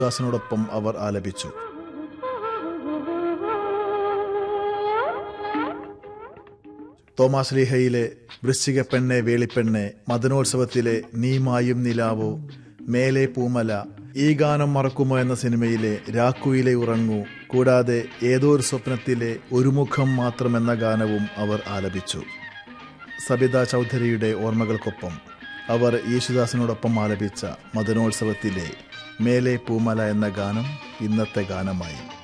ദാസിനോടൊപ്പം അവർ ആലപിച്ചു തോമാസ് ലീഹയിലെ വൃശ്ചിക പെണ്ണെ വേളിപ്പെണ്ണെ മദനോത്സവത്തിലെ നീമായും നിലാവോ മേലെ പൂമല ഈ ഗാനം മറക്കുമോ എന്ന സിനിമയിലെ രാക്കുയിലെ ഉറങ്ങൂ കൂടാതെ ഏതോ ഒരു സ്വപ്നത്തിലെ ഒരു മുഖം മാത്രം എന്ന ഗാനവും അവർ ആലപിച്ചു സബിത ചൗധരിയുടെ ഓർമ്മകൾക്കൊപ്പം അവർ യേശുദാസിനോടൊപ്പം ആലപിച്ച മദനോത്സവത്തിലെ മേലെ പൂമല എന്ന ഗാനം ഇന്നത്തെ ഗാനമായി